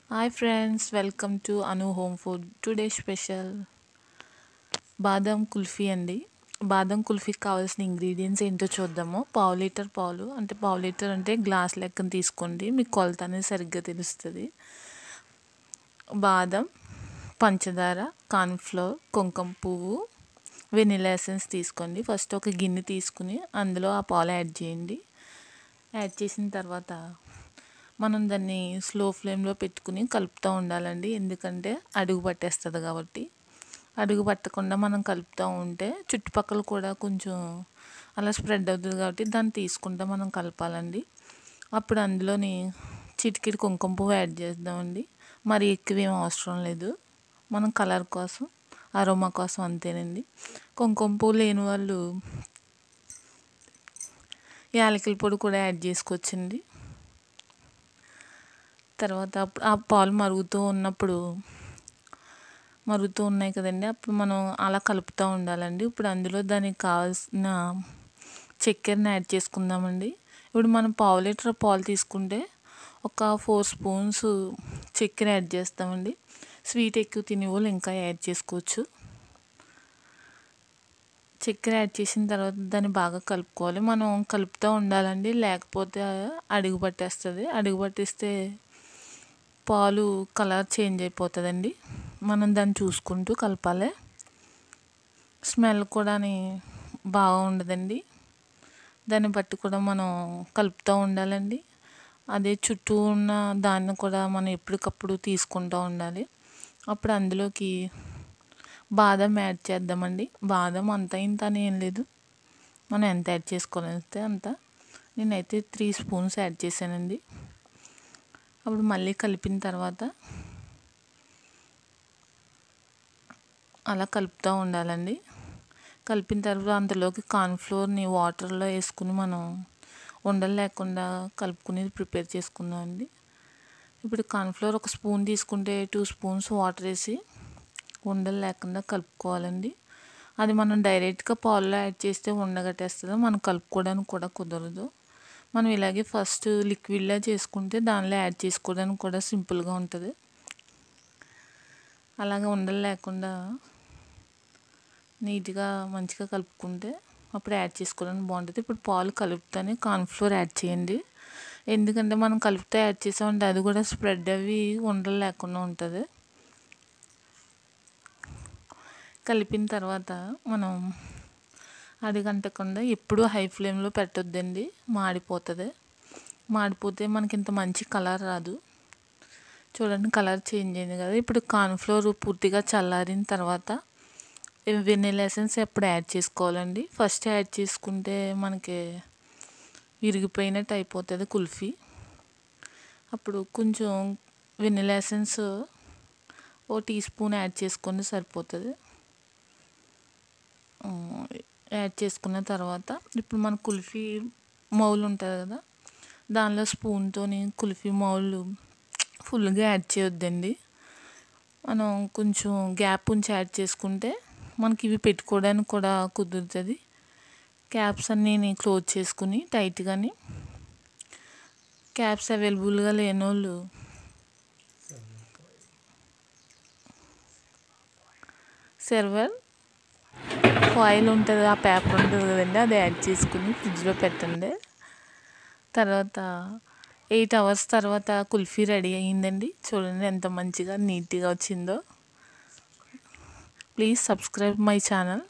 hi friends welcome to Anu home food today special బాదం కుల్ఫీ అండి బాదం కుల్ఫీకి కావాల్సిన ఇంగ్రీడియంట్స్ ఏంటో చూద్దాము పావు లీటర్ పాలు అంటే పావు లీటర్ అంటే గ్లాస్ లెక్కన తీసుకోండి మీకు కొలత అనేది సరిగ్గా తెలుస్తుంది బాదం పంచదార కార్న్ఫ్లోర్ కుంకుమ పువ్వు వెనిలా ఎసెన్స్ తీసుకోండి ఫస్ట్ ఒక గిన్నె తీసుకుని అందులో ఆ పాలు యాడ్ చేయండి యాడ్ చేసిన తర్వాత మనం దాన్ని స్లో ఫ్లేమ్లో పెట్టుకుని కలుపుతూ ఉండాలండి ఎందుకంటే అడుగు పట్టేస్తుంది కాబట్టి అడుగు పట్టకుండా మనం కలుపుతూ ఉంటే చుట్టుపక్కల కూడా కొంచెం అలా స్ప్రెడ్ అవుతుంది కాబట్టి దాన్ని తీసుకుంటూ మనం కలపాలండి అప్పుడు అందులోని చిటికెడు కుంకుమ పువ్వు యాడ్ చేద్దామండి మరి ఎక్కువ ఏం అవసరం లేదు మనం కలర్ కోసం అరోమా కోసం అంతేనండి కుంకుమ పువ్వు లేని వాళ్ళు యాలకుల పొడి కూడా యాడ్ చేసుకోవచ్చండి తర్వాత ఆ పాలు మరుగుతూ ఉన్నప్పుడు మరుగుతూ ఉన్నాయి కదండి అప్పుడు మనం అలా కలుపుతూ ఉండాలండి ఇప్పుడు అందులో దానికి కావాల్సిన చక్కెరని యాడ్ చేసుకుందామండి ఇప్పుడు మనం పావు లీటర్ పాలు తీసుకుంటే ఒక ఫోర్ స్పూన్స్ చక్కెర యాడ్ చేస్తామండి స్వీట్ ఎక్కువ తినే వాళ్ళు ఇంకా యాడ్ చేసుకోవచ్చు చక్కెర యాడ్ చేసిన తర్వాత దాన్ని బాగా కలుపుకోవాలి మనం కలుపుతూ ఉండాలండి లేకపోతే అడుగు పట్టేస్తుంది అడుగు పట్టిస్తే పాలు కలర్ చేంజ్ అయిపోతుందండి మనం దాన్ని చూసుకుంటూ కలపాలి స్మెల్ కూడా బాగా ఉండదండి దాన్ని బట్టి కూడా మనం కలుపుతూ ఉండాలండి అదే చుట్టూ ఉన్న దాన్ని కూడా మనం ఎప్పటికప్పుడు తీసుకుంటూ ఉండాలి అప్పుడు అందులోకి బాదం యాడ్ చేద్దామండి బాదం అంత ఇంత అని ఏం లేదు మనం ఎంత యాడ్ చేసుకోవాలంటే అంత నేనైతే త్రీ స్పూన్స్ యాడ్ చేశానండి అప్పుడు మళ్ళీ కలిపిన తర్వాత అలా కలుపుతూ ఉండాలండి కలిపిన తర్వాత అందులోకి కార్న్ఫ్లోర్ని వాటర్లో వేసుకుని మనం ఉండలు లేకుండా కలుపుకుని ప్రిపేర్ చేసుకుందాం అండి ఇప్పుడు కార్న్ఫ్లోర్ ఒక స్పూన్ తీసుకుంటే టూ స్పూన్స్ వాటర్ వేసి ఉండలు లేకుండా కలుపుకోవాలండి అది మనం డైరెక్ట్గా పాల్లో యాడ్ చేస్తే ఉండగట్టేస్తుంది మనం కలుపుకోవడానికి కూడా కుదరదు మనం ఇలాగే ఫస్ట్ లిక్విడ్లా చేసుకుంటే దానిలో యాడ్ చేసుకోవడానికి కూడా సింపుల్గా ఉంటుంది అలాగే ఉండలు లేకుండా నీట్గా మంచిగా కలుపుకుంటే అప్పుడు యాడ్ చేసుకోవడానికి బాగుంటుంది ఇప్పుడు పాలు కలుపుతానే కార్న్ఫ్లోర్ యాడ్ చేయండి ఎందుకంటే మనం కలుపుతూ యాడ్ చేసామంటే అది కూడా స్ప్రెడ్ అవి ఉండలు లేకుండా ఉంటుంది కలిపిన తర్వాత మనం అడిగంటకుండా ఎప్పుడూ హై ఫ్లేమ్లో పెట్టొద్దండి మాడిపోతుంది మాడిపోతే మనకి ఇంత మంచి కలర్ రాదు చూడండి కలర్ చేంజ్ అయింది కదా ఇప్పుడు కార్న్ఫ్లోర్ పూర్తిగా చల్లారిన తర్వాత వెనిలా ఎసెన్స్ ఎప్పుడు యాడ్ చేసుకోవాలండి ఫస్ట్ యాడ్ చేసుకుంటే మనకి విరిగిపోయినట్టు అయిపోతుంది కుల్ఫీ అప్పుడు కొంచెం వెనిలా ఎసెన్స్ ఓ టీ స్పూన్ యాడ్ చేసుకొని సరిపోతుంది యాడ్ చేసుకున్న తర్వాత ఇప్పుడు మన కుల్ఫీ మౌల్ ఉంటుంది కదా దానిలో స్పూన్తో కుల్ఫీ మౌల్ ఫుల్గా యాడ్ చేయొద్దండి మనం కొంచెం గ్యాప్ ఉంచి యాడ్ చేసుకుంటే మనకి ఇవి పెట్టుకోవడానికి కూడా కుదురుతుంది క్యాప్స్ అన్నీ క్లోజ్ చేసుకుని టైట్గాని క్యాప్స్ అవైలబుల్గా లేని వాళ్ళు సర్వర్ ఫాయిల్ ఉంటుంది ఆ పేపర్ ఉంటుంది కదండి అది యాడ్ చేసుకుని ఫ్రిడ్జ్లో పెట్టండి తర్వాత ఎయిట్ అవర్స్ తర్వాత కుల్ఫీ రెడీ అయ్యిందండి చూడండి ఎంత మంచిగా నీట్గా వచ్చిందో ప్లీజ్ సబ్స్క్రైబ్ మై ఛానల్